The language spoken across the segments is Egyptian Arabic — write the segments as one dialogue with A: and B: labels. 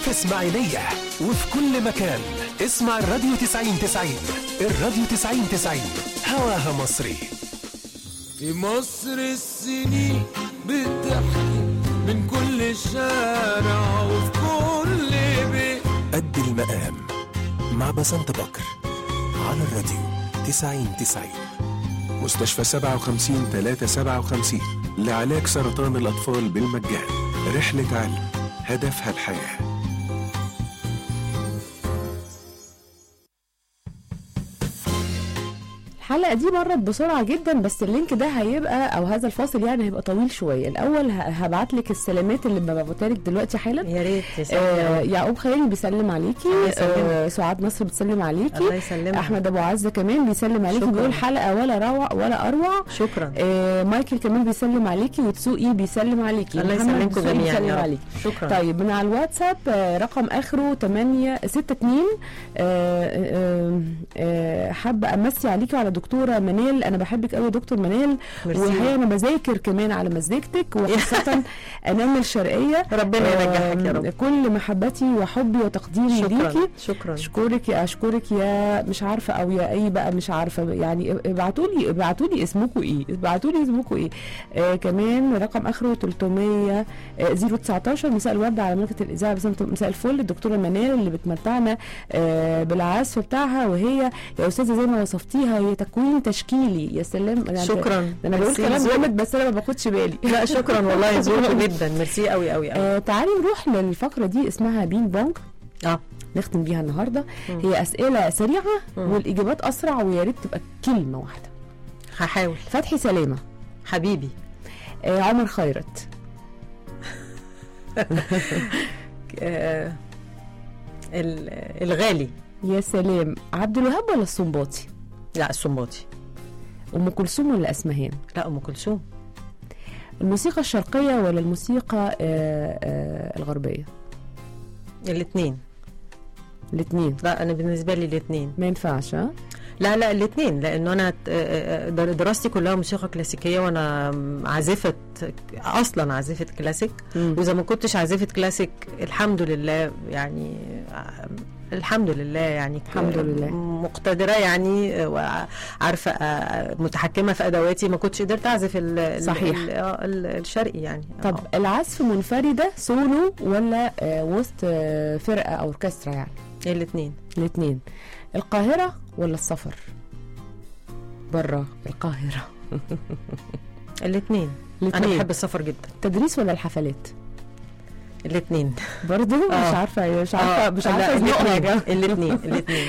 A: في اسماعيلية وفي كل مكان اسمع الراديو 90 90 الراديو 90 90 هواها مصري
B: في مصر السنين بتحكي من كل شارع وفي كل بيت
A: قد المقام مع بسنت بكر على الراديو 90 90 مستشفى 57 357 لعلاج سرطان الأطفال بالمجان رحلة علم هدفها الحياه
C: الحلقه دي مرت بسرعه جدا بس اللينك ده هيبقى او هذا الفاصل يعني هيبقى طويل شويه الاول هبعت لك السلامات اللي ببعتها لك دلوقتي حالا
D: يا ريت
C: آه يعقوب خيري بيسلم عليكي
D: الله يسلمك.
C: آه سعاد نصر بتسلم عليكي
D: الله يسلمك
C: احمد ابو عزه كمان بيسلم عليكي
D: شكراً.
C: بيقول حلقه ولا روع ولا اروع
D: شكرا
C: آه مايكل كمان بيسلم عليكي وتسوقي بيسلم عليكي
D: الله
C: محمد
D: يسلمكم
C: دسوقي
D: جميعا
C: بيسلم
D: يا رب.
C: عليكي
D: شكرا
C: طيب من على الواتساب آه، رقم اخره 8 62 آه، آه، آه، حابه امسي عليكي وعلى دكتوره منال انا بحبك قوي يا دكتور منال
D: ميرسي.
C: وهي انا بذاكر كمان على مزيكتك وخاصه انام الشرقيه
D: ربنا ينجحك يا
C: آم،
D: رب
C: كل محبتي وحبي وتقديري
D: شكرا
C: ليكي
D: شكرا
C: اشكرك يا اشكرك يا مش عارفه او يا اي بقى مش عارفه يعني ابعتوا لي ابعتوا لي اسمكم ايه ابعتوا لي اسمكم ايه آه كمان رقم اخره 300 آه 019 مساء الورد على ملكه الاذاعه بس انتم مساء الفل الدكتوره منال اللي بتمتعنا آه بالعزف بتاعها وهي يا استاذه زي ما وصفتيها هي تكوين تشكيلي يا سلام يعني
D: شكرا
C: انا بقول
D: ميرسي.
C: كلام جامد بس انا ما باخدش بالي
D: لا شكرا والله ذوقكم جدا ميرسي قوي قوي قوي
C: آه تعالي نروح للفقره دي اسمها بين بونج
D: اه
C: نختم بيها النهارده
D: مم.
C: هي اسئله سريعه
D: مم.
C: والاجابات اسرع ويا ريت تبقى كلمه واحده
D: هحاول
C: فتحي سلامه
D: حبيبي
C: آه عمر خيرت
D: آه ال- الغالي
C: يا سلام عبد الوهاب ولا السنباطي
D: لا السنباطي
C: ام كلثوم ولا اسمهان
D: لا ام كلثوم
C: الموسيقى الشرقيه ولا الموسيقى آه آه الغربيه
D: الاثنين
C: الاثنين
D: لا انا بالنسبه لي الاثنين
C: ما ينفعش ها
D: لا لا الاثنين لانه انا آه، آه، دراستي كلها موسيقى كلاسيكيه وانا عازفه اصلا عازفه كلاسيك
C: مم.
D: واذا ما كنتش عازفه كلاسيك الحمد لله يعني آه، الحمد لله يعني
C: الحمد لله.
D: مقتدره يعني آه، وعارفه آه، متحكمه في ادواتي ما كنتش قدرت اعزف ال- ال-
C: صحيح.
D: ال- آه، ال- الشرقي يعني
C: طب
D: آه.
C: العزف منفرده سولو ولا آه وسط آه فرقه او اوركسترا يعني
D: الاثنين
C: الاثنين القاهره ولا السفر بره القاهره
D: الاثنين انا
C: الاثنين
D: بحب السفر جدا
C: التدريس ولا الحفلات
D: الاثنين
C: برضو مش
D: آه.
C: عارفه مش عارفه مش عارفه ازنقها يا جماعة.
D: الاثنين الاثنين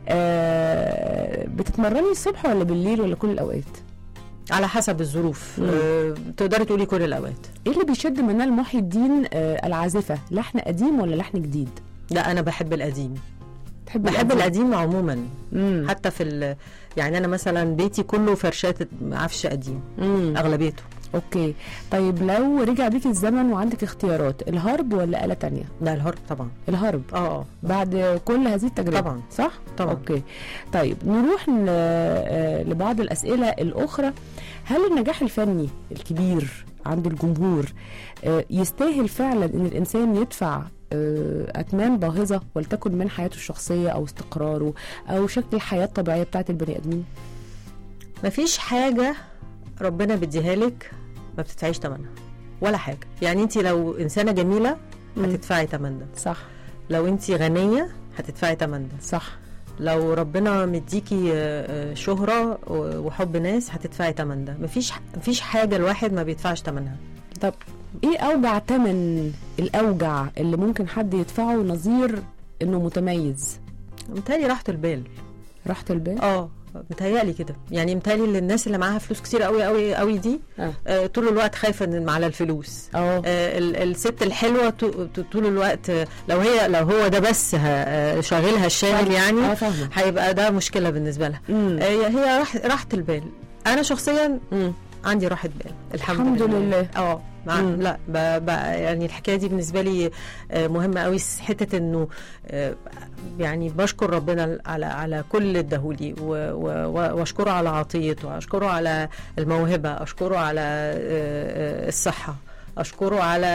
C: آه، بتتمرني الصبح ولا بالليل ولا كل الاوقات
D: على حسب الظروف
C: مم.
D: آه، تقدري تقولي كل الاوقات
C: ايه اللي بيشد منال محي الدين آه، العازفه لحن قديم ولا لحن جديد
D: لا انا بحب القديم
C: تحب
D: بحب القديم عموما
C: امم
D: حتى في ال- يعني انا مثلا بيتي كله فرشات عفش قديم
C: امم
D: اغلبيته
C: اوكي طيب لو رجع بيك الزمن وعندك اختيارات الهرب ولا آلة تانية
D: لا الهرب طبعا
C: الهرب
D: اه اه
C: بعد كل هذه التجربة
D: طبعا.
C: صح؟
D: طبعا.
C: اوكي طيب نروح ل- آه، لبعض الأسئلة الأخرى هل النجاح الفني الكبير عند الجمهور آه، يستاهل فعلا ان الانسان يدفع آه، اثمان باهظه ولتكن من حياته الشخصيه او استقراره او شكل الحياه الطبيعيه بتاعت البني ادمين
D: مفيش حاجه ربنا بيديها لك ما بتدفعيش ثمنها ولا حاجه يعني انت لو انسانه جميله
C: مم.
D: هتدفعي ثمن ده
C: صح
D: لو انت غنيه هتدفعي ثمن ده
C: صح
D: لو ربنا مديكي آه، آه، شهرة و- وحب ناس هتدفعي تمن ده مفيش مفيش حاجة الواحد ما بيدفعش تمنها
C: طب ايه اوجع تمن الاوجع اللي ممكن حد يدفعه نظير انه متميز
D: متهيألي راحة البال
C: راحه البال
D: اه متهيألي كده يعني متهيألي ان الناس اللي معاها فلوس كتير قوي قوي قوي دي
C: اه
D: آه طول الوقت خايفة ان على الفلوس
C: اه
D: آه ال- الست الحلوة تو- تو- طول الوقت آه، لو هي لو هو ده بس ه- آه، شاغلها الشاغل يعني
C: اه فاهمه
D: هيبقى ده مشكلة بالنسبة لها
C: مم.
D: آه، هي راح- راحة البال انا شخصيا
C: مم.
D: عندي راحة بال الحمد,
C: الحمد لله.
D: اه مع
C: مم.
D: لا ب... ب... يعني الحكايه دي بالنسبه لي آه، مهمه قوي حته انه آه، يعني بشكر ربنا على على كل اداهولي و... و... و- واشكره على عطيته اشكره على الموهبه اشكره على آه، آه، الصحه اشكره على